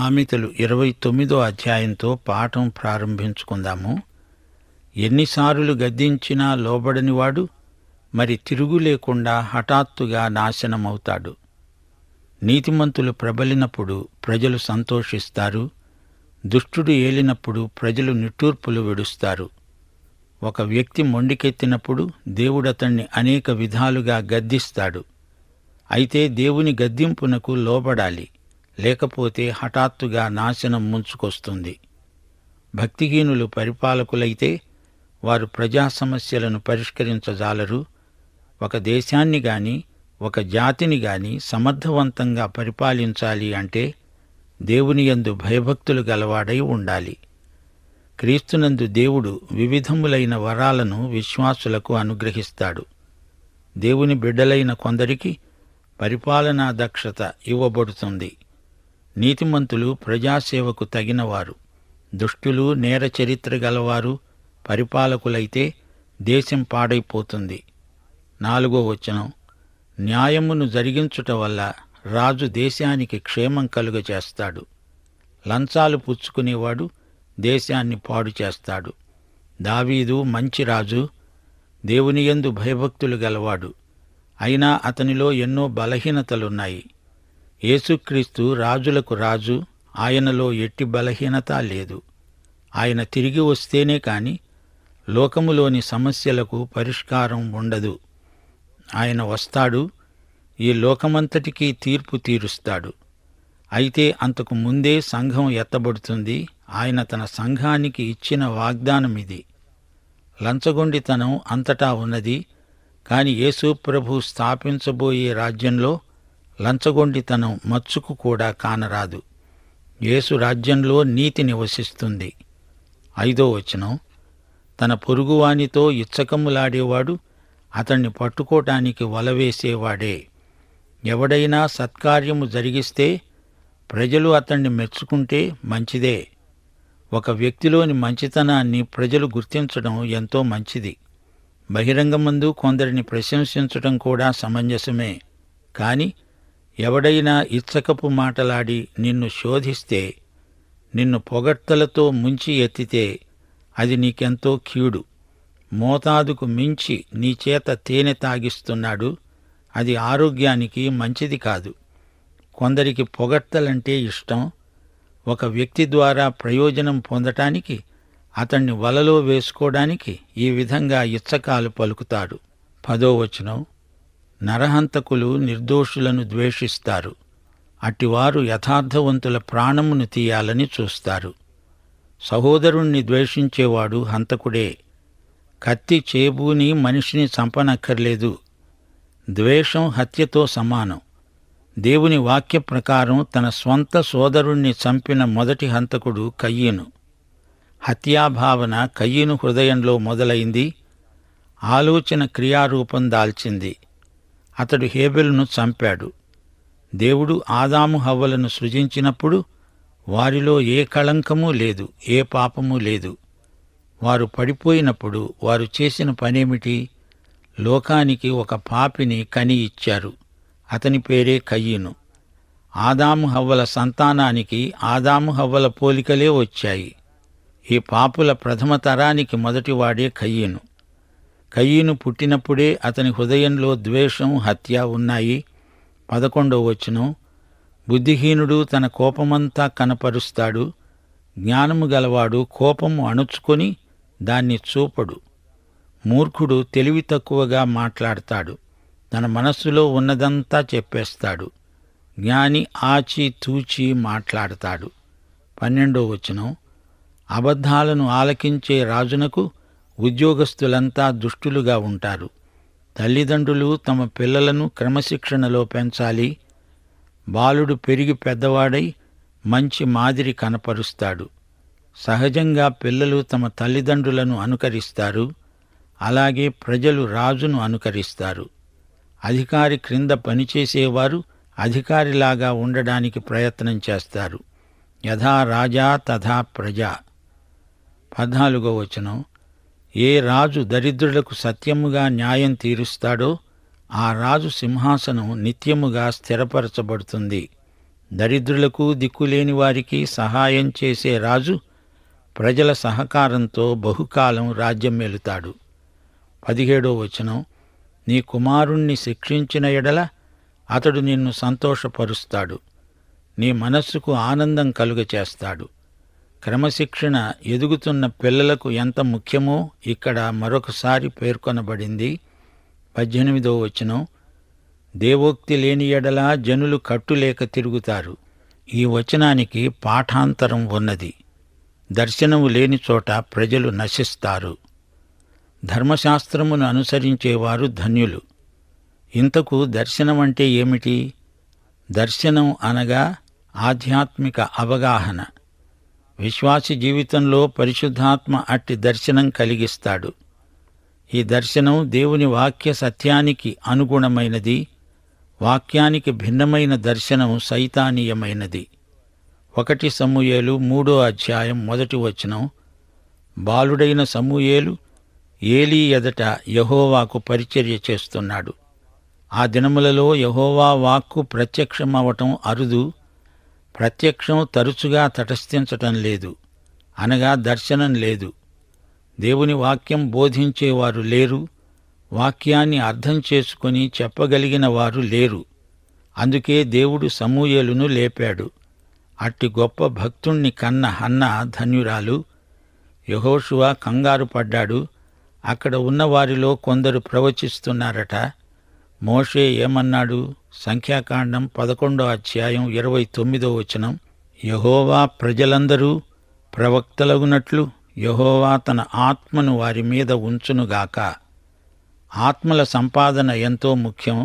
సామెతలు ఇరవై తొమ్మిదో అధ్యాయంతో పాఠం ప్రారంభించుకుందాము ఎన్నిసార్లు గద్దించినా లోబడనివాడు మరి తిరుగు లేకుండా హఠాత్తుగా నాశనమవుతాడు నీతిమంతులు ప్రబలినప్పుడు ప్రజలు సంతోషిస్తారు దుష్టుడు ఏలినప్పుడు ప్రజలు నిట్టూర్పులు విడుస్తారు ఒక వ్యక్తి మొండికెత్తినప్పుడు దేవుడతణ్ణి అనేక విధాలుగా గద్దిస్తాడు అయితే దేవుని గద్దింపునకు లోబడాలి లేకపోతే హఠాత్తుగా నాశనం ముంచుకొస్తుంది భక్తిహీనులు పరిపాలకులైతే వారు ప్రజా సమస్యలను పరిష్కరించజాలరు ఒక దేశాన్ని గాని ఒక జాతిని గాని సమర్థవంతంగా పరిపాలించాలి అంటే దేవుని యందు భయభక్తులు గలవాడై ఉండాలి క్రీస్తునందు దేవుడు వివిధములైన వరాలను విశ్వాసులకు అనుగ్రహిస్తాడు దేవుని బిడ్డలైన కొందరికి పరిపాలనా దక్షత ఇవ్వబడుతుంది నీతిమంతులు ప్రజాసేవకు తగినవారు దుష్టులు నేర చరిత్ర గలవారు పరిపాలకులైతే దేశం పాడైపోతుంది నాలుగో వచనం న్యాయమును జరిగించుట వల్ల రాజు దేశానికి క్షేమం కలుగచేస్తాడు లంచాలు పుచ్చుకునేవాడు దేశాన్ని పాడు చేస్తాడు దావీదు మంచి రాజు దేవుని యందు భయభక్తులు గలవాడు అయినా అతనిలో ఎన్నో బలహీనతలున్నాయి యేసుక్రీస్తు రాజులకు రాజు ఆయనలో ఎట్టి బలహీనత లేదు ఆయన తిరిగి వస్తేనే కాని లోకములోని సమస్యలకు పరిష్కారం ఉండదు ఆయన వస్తాడు ఈ లోకమంతటికీ తీర్పు తీరుస్తాడు అయితే అంతకు ముందే సంఘం ఎత్తబడుతుంది ఆయన తన సంఘానికి ఇచ్చిన వాగ్దానం ఇది లంచగొండితనం అంతటా ఉన్నది కాని యేసు ప్రభు స్థాపించబోయే రాజ్యంలో లంచగొండితనం మచ్చుకు కూడా కానరాదు యేసు రాజ్యంలో నీతి నివసిస్తుంది ఐదో వచనం తన పొరుగువానితో ఇచ్చకములాడేవాడు అతన్ని పట్టుకోటానికి వలవేసేవాడే ఎవడైనా సత్కార్యము జరిగిస్తే ప్రజలు అతన్ని మెచ్చుకుంటే మంచిదే ఒక వ్యక్తిలోని మంచితనాన్ని ప్రజలు గుర్తించడం ఎంతో మంచిది బహిరంగమందు కొందరిని ప్రశంసించటం కూడా సమంజసమే కాని ఎవడైనా ఇచ్చకపు మాటలాడి నిన్ను శోధిస్తే నిన్ను పొగడ్తలతో ముంచి ఎత్తితే అది నీకెంతో కీడు మోతాదుకు మించి నీ చేత తేనె తాగిస్తున్నాడు అది ఆరోగ్యానికి మంచిది కాదు కొందరికి పొగడ్తలంటే ఇష్టం ఒక వ్యక్తి ద్వారా ప్రయోజనం పొందటానికి అతన్ని వలలో వేసుకోవడానికి ఈ విధంగా ఇచ్చకాలు పలుకుతాడు పదో వచనం నరహంతకులు నిర్దోషులను ద్వేషిస్తారు అట్టివారు యథార్థవంతుల ప్రాణమును తీయాలని చూస్తారు సహోదరుణ్ణి ద్వేషించేవాడు హంతకుడే కత్తి చేబూని మనిషిని చంపనక్కర్లేదు ద్వేషం హత్యతో సమానం దేవుని వాక్య ప్రకారం తన స్వంత సోదరుణ్ణి చంపిన మొదటి హంతకుడు కయ్యను హత్యాభావన కయ్యను హృదయంలో మొదలైంది ఆలోచన క్రియారూపం దాల్చింది అతడు హేబెలును చంపాడు దేవుడు ఆదాము హవ్వలను సృజించినప్పుడు వారిలో ఏ కళంకమూ లేదు ఏ పాపమూ లేదు వారు పడిపోయినప్పుడు వారు చేసిన పనేమిటి లోకానికి ఒక పాపిని కని ఇచ్చారు అతని పేరే కయ్యను ఆదాము హవ్వల సంతానానికి ఆదాము హవ్వల పోలికలే వచ్చాయి ఈ పాపుల ప్రథమ తరానికి మొదటివాడే కయ్యను కయ్యను పుట్టినప్పుడే అతని హృదయంలో ద్వేషం హత్య ఉన్నాయి పదకొండవ వచనం బుద్ధిహీనుడు తన కోపమంతా కనపరుస్తాడు జ్ఞానము గలవాడు కోపము అణుచుకొని దాన్ని చూపడు మూర్ఖుడు తెలివి తక్కువగా మాట్లాడతాడు తన మనస్సులో ఉన్నదంతా చెప్పేస్తాడు జ్ఞాని ఆచి తూచి మాట్లాడతాడు పన్నెండో వచనం అబద్ధాలను ఆలకించే రాజునకు ఉద్యోగస్తులంతా దుష్టులుగా ఉంటారు తల్లిదండ్రులు తమ పిల్లలను క్రమశిక్షణలో పెంచాలి బాలుడు పెరిగి పెద్దవాడై మంచి మాదిరి కనపరుస్తాడు సహజంగా పిల్లలు తమ తల్లిదండ్రులను అనుకరిస్తారు అలాగే ప్రజలు రాజును అనుకరిస్తారు అధికారి క్రింద పనిచేసేవారు అధికారిలాగా ఉండడానికి ప్రయత్నం చేస్తారు యథా రాజా తథా ప్రజా పద్నాలుగో వచనం ఏ రాజు దరిద్రులకు సత్యముగా న్యాయం తీరుస్తాడో ఆ రాజు సింహాసనం నిత్యముగా స్థిరపరచబడుతుంది దరిద్రులకు దిక్కులేని వారికి సహాయం చేసే రాజు ప్రజల సహకారంతో బహుకాలం రాజ్యం మెలుతాడు పదిహేడో వచనం నీ కుమారుణ్ణి శిక్షించిన ఎడల అతడు నిన్ను సంతోషపరుస్తాడు నీ మనస్సుకు ఆనందం కలుగచేస్తాడు క్రమశిక్షణ ఎదుగుతున్న పిల్లలకు ఎంత ముఖ్యమో ఇక్కడ మరొకసారి పేర్కొనబడింది పద్దెనిమిదో వచనం దేవోక్తి లేని ఎడల జనులు కట్టులేక తిరుగుతారు ఈ వచనానికి పాఠాంతరం ఉన్నది దర్శనము లేని చోట ప్రజలు నశిస్తారు ధర్మశాస్త్రమును అనుసరించేవారు ధన్యులు ఇంతకు దర్శనం అంటే ఏమిటి దర్శనం అనగా ఆధ్యాత్మిక అవగాహన విశ్వాసి జీవితంలో పరిశుద్ధాత్మ అట్టి దర్శనం కలిగిస్తాడు ఈ దర్శనం దేవుని వాక్య సత్యానికి అనుగుణమైనది వాక్యానికి భిన్నమైన దర్శనం సైతానీయమైనది ఒకటి సమూయేలు మూడో అధ్యాయం మొదటి వచనం బాలుడైన సమూయేలు ఏలీ ఎదట యహోవాకు పరిచర్య చేస్తున్నాడు ఆ దినములలో యహోవా వాక్కు ప్రత్యక్షమవటం అరుదు ప్రత్యక్షం తరచుగా తటస్థించటం లేదు అనగా దర్శనం లేదు దేవుని వాక్యం బోధించేవారు లేరు వాక్యాన్ని అర్థం చేసుకొని చెప్పగలిగిన వారు లేరు అందుకే దేవుడు సమూయేలును లేపాడు అట్టి గొప్ప భక్తుణ్ణి కన్న హన్న ధన్యురాలు యహోషువ కంగారు పడ్డాడు అక్కడ ఉన్న వారిలో కొందరు ప్రవచిస్తున్నారట మోషే ఏమన్నాడు సంఖ్యాకాండం పదకొండో అధ్యాయం ఇరవై తొమ్మిదో వచనం యహోవా ప్రజలందరూ ప్రవక్తలగునట్లు యహోవా తన ఆత్మను వారి మీద ఉంచునుగాక ఆత్మల సంపాదన ఎంతో ముఖ్యం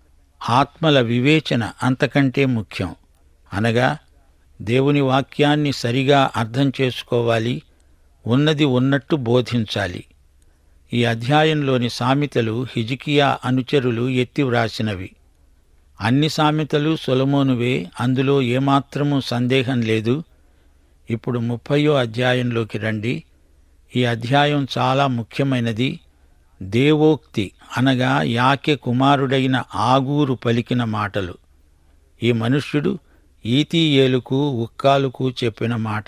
ఆత్మల వివేచన అంతకంటే ముఖ్యం అనగా దేవుని వాక్యాన్ని సరిగా అర్థం చేసుకోవాలి ఉన్నది ఉన్నట్టు బోధించాలి ఈ అధ్యాయంలోని సామెతలు హిజికియా అనుచరులు ఎత్తి వ్రాసినవి అన్ని సామెతలు సొలమోనువే అందులో ఏమాత్రమూ సందేహం లేదు ఇప్పుడు ముప్పయో అధ్యాయంలోకి రండి ఈ అధ్యాయం చాలా ముఖ్యమైనది దేవోక్తి అనగా యాకె కుమారుడైన ఆగూరు పలికిన మాటలు ఈ మనుష్యుడు ఈతీయేలుకు ఉక్కాలుకు చెప్పిన మాట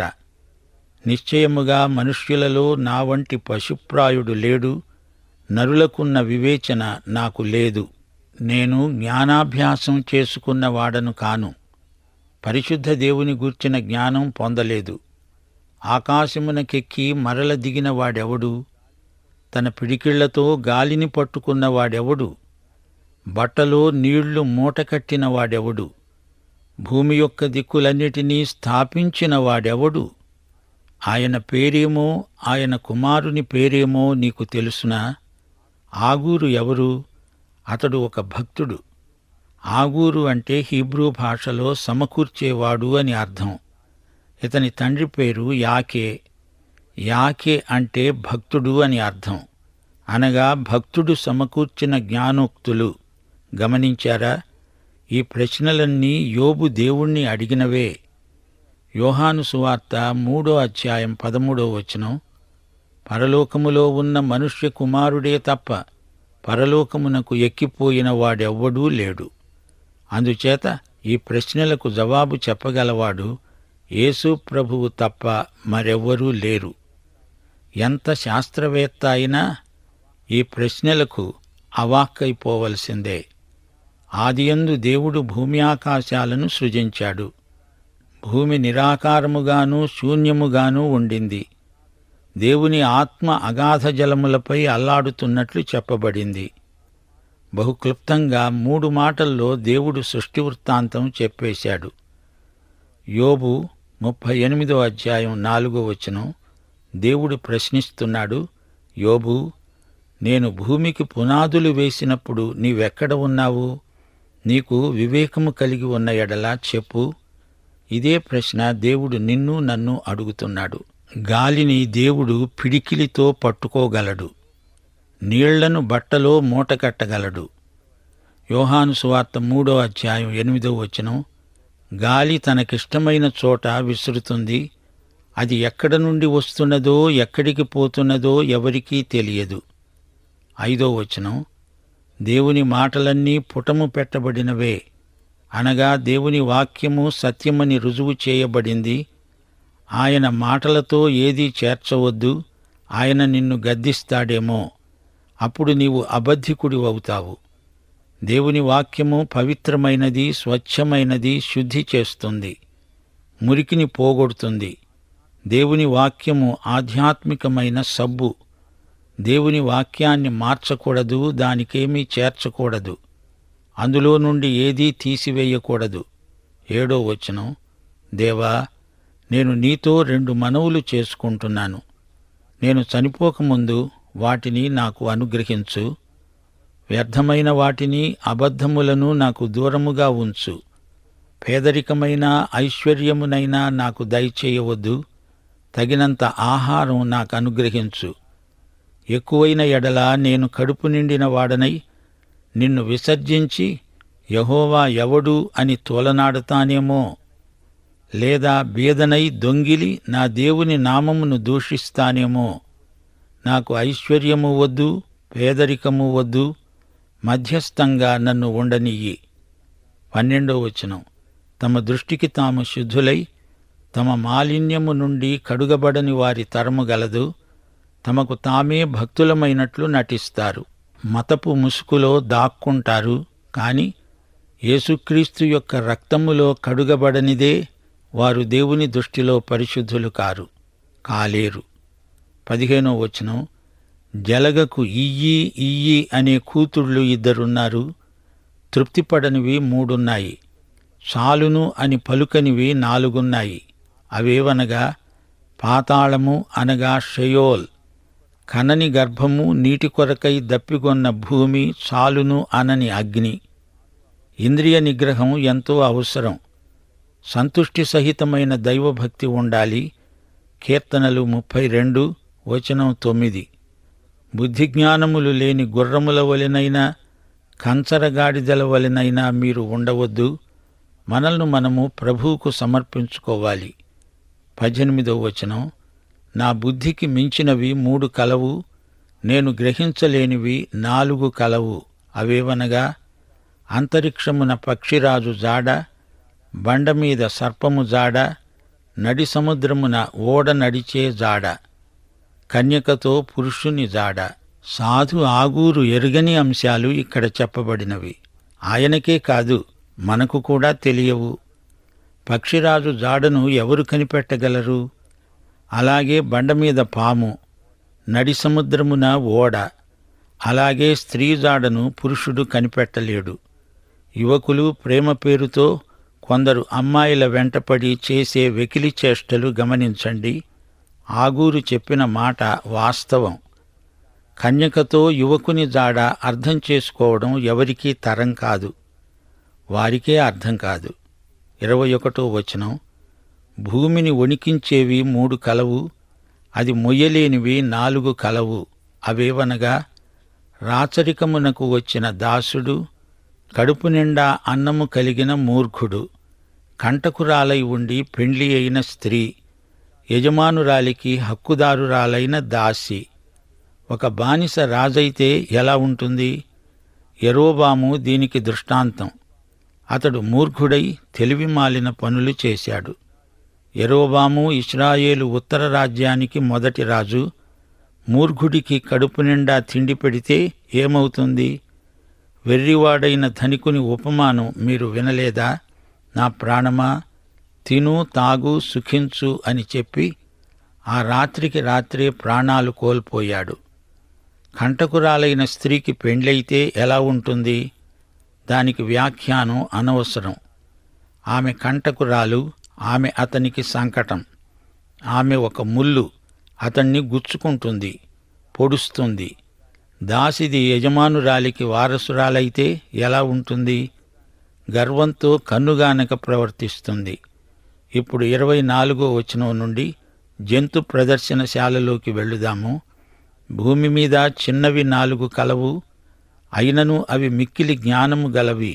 నిశ్చయముగా మనుష్యులలో నా వంటి పశుప్రాయుడు లేడు నరులకున్న వివేచన నాకు లేదు నేను జ్ఞానాభ్యాసం చేసుకున్న వాడను కాను పరిశుద్ధ దేవుని గూర్చిన జ్ఞానం పొందలేదు ఆకాశమునకెక్కి మరల దిగిన వాడెవడు తన పిడికిళ్లతో గాలిని పట్టుకున్న వాడెవడు బట్టలో నీళ్లు మూటకట్టిన వాడెవడు భూమి యొక్క దిక్కులన్నిటినీ స్థాపించిన వాడెవడు ఆయన పేరేమో ఆయన కుమారుని పేరేమో నీకు తెలుసునా ఆగూరు ఎవరు అతడు ఒక భక్తుడు ఆగూరు అంటే హీబ్రూ భాషలో సమకూర్చేవాడు అని అర్థం ఇతని తండ్రి పేరు యాకే యాకే అంటే భక్తుడు అని అర్థం అనగా భక్తుడు సమకూర్చిన జ్ఞానోక్తులు గమనించారా ఈ ప్రశ్నలన్నీ యోబు దేవుణ్ణి అడిగినవే యోహాను సువార్త మూడో అధ్యాయం పదమూడో వచనం పరలోకములో ఉన్న మనుష్య కుమారుడే తప్ప పరలోకమునకు ఎక్కిపోయిన వాడెవ్వడూ లేడు అందుచేత ఈ ప్రశ్నలకు జవాబు చెప్పగలవాడు యేసు ప్రభువు తప్ప మరెవ్వరూ లేరు ఎంత శాస్త్రవేత్త అయినా ఈ ప్రశ్నలకు అవాక్కైపోవలసిందే ఆదియందు దేవుడు భూమి ఆకాశాలను సృజించాడు భూమి నిరాకారముగాను శూన్యముగాను ఉండింది దేవుని ఆత్మ అగాధ జలములపై అల్లాడుతున్నట్లు చెప్పబడింది బహుక్లుప్తంగా మూడు మాటల్లో దేవుడు సృష్టి వృత్తాంతం చెప్పేశాడు యోబు ముప్పై ఎనిమిదో అధ్యాయం నాలుగో వచనం దేవుడు ప్రశ్నిస్తున్నాడు యోబు నేను భూమికి పునాదులు వేసినప్పుడు నీవెక్కడ ఉన్నావు నీకు వివేకము కలిగి ఉన్న ఎడలా చెప్పు ఇదే ప్రశ్న దేవుడు నిన్ను నన్ను అడుగుతున్నాడు గాలిని దేవుడు పిడికిలితో పట్టుకోగలడు నీళ్లను బట్టలో మూటకట్టగలడు యోహాను సువార్త మూడో అధ్యాయం ఎనిమిదో వచనం గాలి తనకిష్టమైన చోట విసురుతుంది అది ఎక్కడ నుండి వస్తున్నదో ఎక్కడికి పోతున్నదో ఎవరికీ తెలియదు ఐదో వచనం దేవుని మాటలన్నీ పుటము పెట్టబడినవే అనగా దేవుని వాక్యము సత్యమని రుజువు చేయబడింది ఆయన మాటలతో ఏదీ చేర్చవద్దు ఆయన నిన్ను గద్దిస్తాడేమో అప్పుడు నీవు అబద్ధికుడి అవుతావు దేవుని వాక్యము పవిత్రమైనది స్వచ్ఛమైనది శుద్ధి చేస్తుంది మురికిని పోగొడుతుంది దేవుని వాక్యము ఆధ్యాత్మికమైన సబ్బు దేవుని వాక్యాన్ని మార్చకూడదు దానికేమీ చేర్చకూడదు అందులో నుండి ఏదీ తీసివేయకూడదు ఏడో వచనం దేవా నేను నీతో రెండు మనవులు చేసుకుంటున్నాను నేను చనిపోకముందు వాటిని నాకు అనుగ్రహించు వ్యర్థమైన వాటిని అబద్ధములను నాకు దూరముగా ఉంచు పేదరికమైన ఐశ్వర్యమునైనా నాకు దయచేయవద్దు తగినంత ఆహారం నాకు అనుగ్రహించు ఎక్కువైన ఎడల నేను కడుపు నిండిన వాడనై నిన్ను విసర్జించి యహోవా ఎవడు అని తోలనాడతానేమో లేదా బీదనై దొంగిలి నా దేవుని నామమును దూషిస్తానేమో నాకు ఐశ్వర్యము వద్దు పేదరికము వద్దు మధ్యస్థంగా నన్ను ఉండనియ్యి పన్నెండో వచనం తమ దృష్టికి తాము శుద్ధులై తమ మాలిన్యము నుండి కడుగబడని వారి తరము గలదు తమకు తామే భక్తులమైనట్లు నటిస్తారు మతపు ముసుగులో దాక్కుంటారు కాని యేసుక్రీస్తు యొక్క రక్తములో కడుగబడనిదే వారు దేవుని దృష్టిలో పరిశుద్ధులు కారు కాలేరు పదిహేనో వచనం జలగకు ఇయ్యి ఇయ్యి అనే కూతుళ్ళు ఇద్దరున్నారు తృప్తిపడనివి మూడున్నాయి చాలును అని పలుకనివి నాలుగున్నాయి అవేవనగా పాతాళము అనగా షయోల్ కనని గర్భము నీటి కొరకై దప్పిగొన్న భూమి చాలును అనని అగ్ని ఇంద్రియ నిగ్రహం ఎంతో అవసరం సంతుష్టి సహితమైన దైవభక్తి ఉండాలి కీర్తనలు ముప్పై రెండు వచనం తొమ్మిది బుద్ధిజ్ఞానములు లేని గుర్రముల వలెనైనా కంచరగాడిదల వలెనైనా మీరు ఉండవద్దు మనల్ని మనము ప్రభువుకు సమర్పించుకోవాలి పద్దెనిమిదో వచనం నా బుద్ధికి మించినవి మూడు కలవు నేను గ్రహించలేనివి నాలుగు కలవు అవేవనగా అంతరిక్షమున పక్షిరాజు జాడ బండ మీద సర్పము జాడ నడి సముద్రమున ఓడ నడిచే జాడ కన్యకతో పురుషుని జాడ సాధు ఆగూరు ఎరుగని అంశాలు ఇక్కడ చెప్పబడినవి ఆయనకే కాదు మనకు కూడా తెలియవు పక్షిరాజు జాడను ఎవరు కనిపెట్టగలరు అలాగే బండ మీద పాము నడి సముద్రమున ఓడ అలాగే స్త్రీ జాడను పురుషుడు కనిపెట్టలేడు యువకులు ప్రేమ పేరుతో కొందరు అమ్మాయిల వెంటపడి చేసే వెకిలి చేష్టలు గమనించండి ఆగూరు చెప్పిన మాట వాస్తవం కన్యకతో యువకుని జాడ అర్థం చేసుకోవడం ఎవరికీ తరం కాదు వారికే అర్థం కాదు ఇరవై ఒకటో వచనం భూమిని వణికించేవి మూడు కలవు అది మొయ్యలేనివి నాలుగు కలవు అవేవనగా రాచరికమునకు వచ్చిన దాసుడు కడుపు నిండా అన్నము కలిగిన మూర్ఖుడు కంటకురాలై ఉండి పెండ్లి అయిన స్త్రీ యజమానురాలికి హక్కుదారురాలైన దాసి ఒక బానిస రాజైతే ఎలా ఉంటుంది ఎరోబాము దీనికి దృష్టాంతం అతడు మూర్ఖుడై తెలివి మాలిన పనులు చేశాడు ఎరోబాము ఇస్రాయేలు ఉత్తర రాజ్యానికి మొదటి రాజు మూర్ఖుడికి కడుపు నిండా తిండి పెడితే ఏమవుతుంది వెర్రివాడైన ధనికుని ఉపమానం మీరు వినలేదా నా ప్రాణమా తిను తాగు సుఖించు అని చెప్పి ఆ రాత్రికి రాత్రే ప్రాణాలు కోల్పోయాడు కంటకురాలైన స్త్రీకి పెండ్లైతే ఎలా ఉంటుంది దానికి వ్యాఖ్యానం అనవసరం ఆమె కంటకురాలు ఆమె అతనికి సంకటం ఆమె ఒక ముల్లు అతన్ని గుచ్చుకుంటుంది పొడుస్తుంది దాసిది యజమానురాలికి వారసురాలైతే ఎలా ఉంటుంది గర్వంతో కన్నుగానక ప్రవర్తిస్తుంది ఇప్పుడు ఇరవై నాలుగో వచనం నుండి జంతు ప్రదర్శనశాలలోకి వెళ్ళుదాము భూమి మీద చిన్నవి నాలుగు కలవు అయినను అవి మిక్కిలి జ్ఞానము గలవి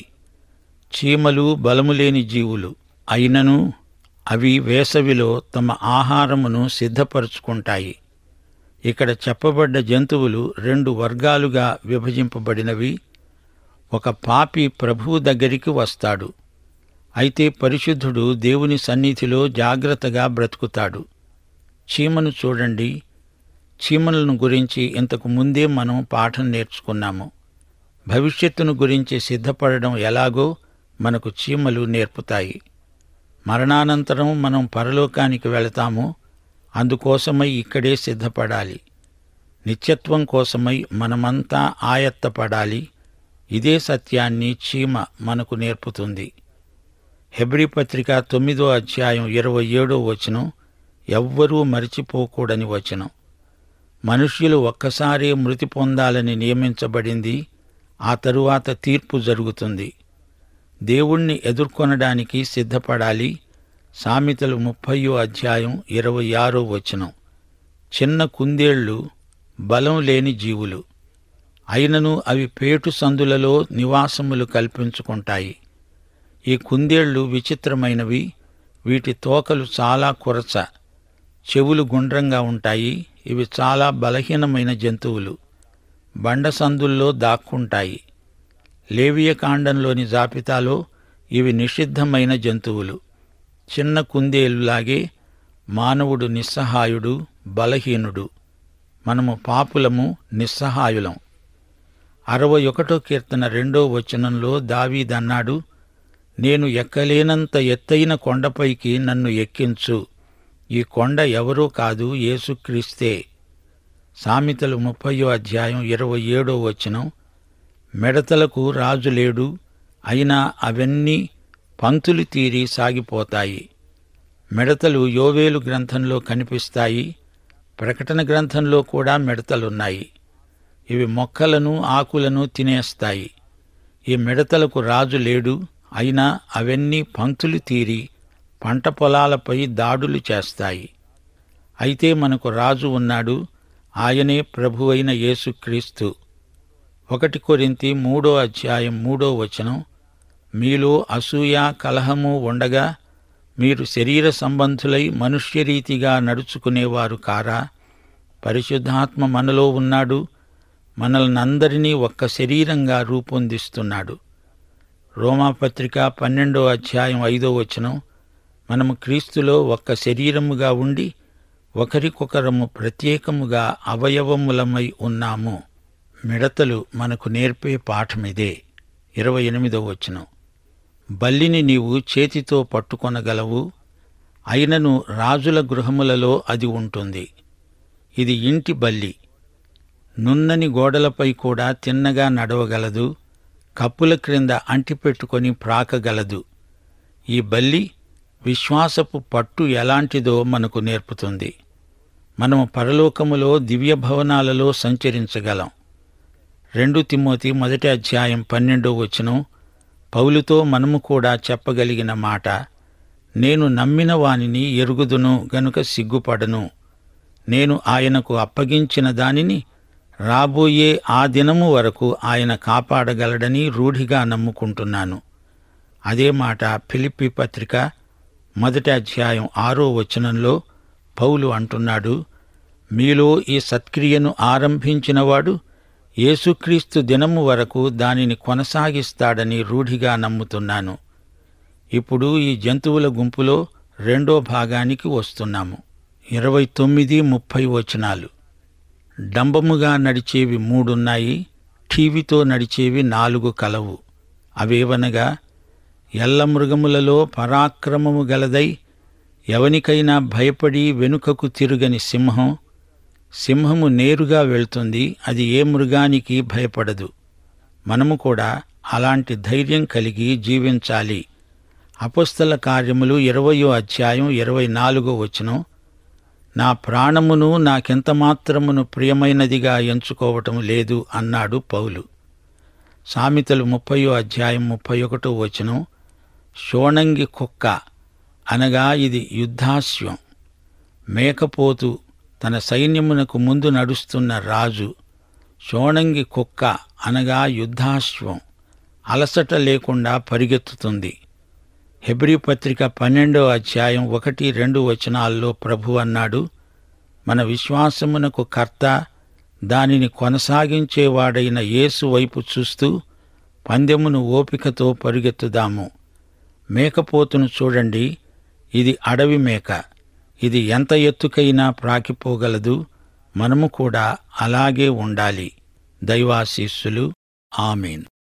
చీమలు బలములేని జీవులు అయినను అవి వేసవిలో తమ ఆహారమును సిద్ధపరుచుకుంటాయి ఇక్కడ చెప్పబడ్డ జంతువులు రెండు వర్గాలుగా విభజింపబడినవి ఒక పాపి ప్రభువు దగ్గరికి వస్తాడు అయితే పరిశుద్ధుడు దేవుని సన్నిధిలో జాగ్రత్తగా బ్రతుకుతాడు చీమను చూడండి చీమలను గురించి ఇంతకు ముందే మనం పాఠం నేర్చుకున్నాము భవిష్యత్తును గురించి సిద్ధపడడం ఎలాగో మనకు చీమలు నేర్పుతాయి మరణానంతరం మనం పరలోకానికి వెళతాము అందుకోసమై ఇక్కడే సిద్ధపడాలి నిత్యత్వం కోసమై మనమంతా ఆయత్తపడాలి ఇదే సత్యాన్ని చీమ మనకు నేర్పుతుంది హెబ్రి పత్రిక తొమ్మిదో అధ్యాయం ఇరవై ఏడో వచనం ఎవ్వరూ మరిచిపోకూడని వచనం మనుష్యులు ఒక్కసారే మృతి పొందాలని నియమించబడింది ఆ తరువాత తీర్పు జరుగుతుంది దేవుణ్ణి ఎదుర్కొనడానికి సిద్ధపడాలి సామెతలు ముప్పయో అధ్యాయం ఇరవై ఆరో వచనం చిన్న కుందేళ్లు బలం లేని జీవులు అయినను అవి పేటు సందులలో నివాసములు కల్పించుకుంటాయి ఈ కుందేళ్లు విచిత్రమైనవి వీటి తోకలు చాలా కురచ చెవులు గుండ్రంగా ఉంటాయి ఇవి చాలా బలహీనమైన జంతువులు బండ సందుల్లో దాక్కుంటాయి లేవియ కాండంలోని జాబితాలో ఇవి నిషిద్ధమైన జంతువులు చిన్న కుందేలులాగే మానవుడు నిస్సహాయుడు బలహీనుడు మనము పాపులము నిస్సహాయులం అరవై ఒకటో కీర్తన రెండో వచనంలో దావీదన్నాడు నేను ఎక్కలేనంత ఎత్తైన కొండపైకి నన్ను ఎక్కించు ఈ కొండ ఎవరో కాదు యేసుక్రీస్తే సామెతలు ముప్పయో అధ్యాయం ఇరవై ఏడో వచనం మిడతలకు రాజు లేడు అయినా అవన్నీ పంక్తులు తీరి సాగిపోతాయి మిడతలు యోవేలు గ్రంథంలో కనిపిస్తాయి ప్రకటన గ్రంథంలో కూడా మిడతలున్నాయి ఇవి మొక్కలను ఆకులను తినేస్తాయి ఈ మిడతలకు రాజు లేడు అయినా అవన్నీ పంక్తులు తీరి పంట పొలాలపై దాడులు చేస్తాయి అయితే మనకు రాజు ఉన్నాడు ఆయనే ప్రభువైన యేసుక్రీస్తు ఒకటి కొరింతి మూడో అధ్యాయం మూడో వచనం మీలో అసూయ కలహము ఉండగా మీరు శరీర సంబంధులై మనుష్యరీతిగా నడుచుకునేవారు కారా పరిశుద్ధాత్మ మనలో ఉన్నాడు మనల్నందరినీ ఒక్క శరీరంగా రూపొందిస్తున్నాడు రోమాపత్రిక పన్నెండో అధ్యాయం ఐదో వచనం మనము క్రీస్తులో ఒక్క శరీరముగా ఉండి ఒకరికొకరము ప్రత్యేకముగా అవయవములమై ఉన్నాము మిడతలు మనకు నేర్పే పాఠమిదే ఇరవై ఎనిమిదో వచనం బల్లిని నీవు చేతితో పట్టుకొనగలవు అయినను రాజుల గృహములలో అది ఉంటుంది ఇది ఇంటి బల్లి నున్నని గోడలపై కూడా తిన్నగా నడవగలదు కప్పుల క్రింద అంటిపెట్టుకొని ప్రాకగలదు ఈ బల్లి విశ్వాసపు పట్టు ఎలాంటిదో మనకు నేర్పుతుంది మనము పరలోకములో దివ్య భవనాలలో సంచరించగలం రెండు తిమ్మోతి మొదటి అధ్యాయం పన్నెండో వచనం పౌలుతో మనము కూడా చెప్పగలిగిన మాట నేను నమ్మిన వానిని ఎరుగుదును గనుక సిగ్గుపడను నేను ఆయనకు అప్పగించిన దానిని రాబోయే ఆ దినము వరకు ఆయన కాపాడగలడని రూఢిగా నమ్ముకుంటున్నాను అదే మాట ఫిలిప్పి పత్రిక మొదటి అధ్యాయం ఆరో వచనంలో పౌలు అంటున్నాడు మీలో ఈ సత్క్రియను ఆరంభించినవాడు యేసుక్రీస్తు దినము వరకు దానిని కొనసాగిస్తాడని రూఢిగా నమ్ముతున్నాను ఇప్పుడు ఈ జంతువుల గుంపులో రెండో భాగానికి వస్తున్నాము ఇరవై తొమ్మిది ముప్పై వచనాలు డంబముగా నడిచేవి మూడున్నాయి ఠీవితో నడిచేవి నాలుగు కలవు అవేవనగా ఎల్ల మృగములలో పరాక్రమము గలదై ఎవనికైనా భయపడి వెనుకకు తిరుగని సింహం సింహము నేరుగా వెళ్తుంది అది ఏ మృగానికి భయపడదు మనము కూడా అలాంటి ధైర్యం కలిగి జీవించాలి అపస్తల కార్యములు ఇరవయో అధ్యాయం ఇరవై నాలుగో వచనం నా ప్రాణమును నాకెంత మాత్రమును ప్రియమైనదిగా ఎంచుకోవటం లేదు అన్నాడు పౌలు సామెతలు ముప్పయో అధ్యాయం ముప్పై ఒకటో వచనం షోణంగి కుక్క అనగా ఇది యుద్ధాశ్వం మేకపోతు తన సైన్యమునకు ముందు నడుస్తున్న రాజు షోణంగి కుక్క అనగా యుద్ధాశ్వం అలసట లేకుండా పరిగెత్తుతుంది హెబ్రీ పత్రిక పన్నెండో అధ్యాయం ఒకటి రెండు వచనాల్లో ప్రభు అన్నాడు మన విశ్వాసమునకు కర్త దానిని కొనసాగించేవాడైన యేసు వైపు చూస్తూ పందెమును ఓపికతో పరుగెత్తుదాము మేకపోతును చూడండి ఇది అడవి మేక ఇది ఎంత ఎత్తుకైనా ప్రాకిపోగలదు మనము కూడా అలాగే ఉండాలి దైవాశీస్సులు ఆమెన్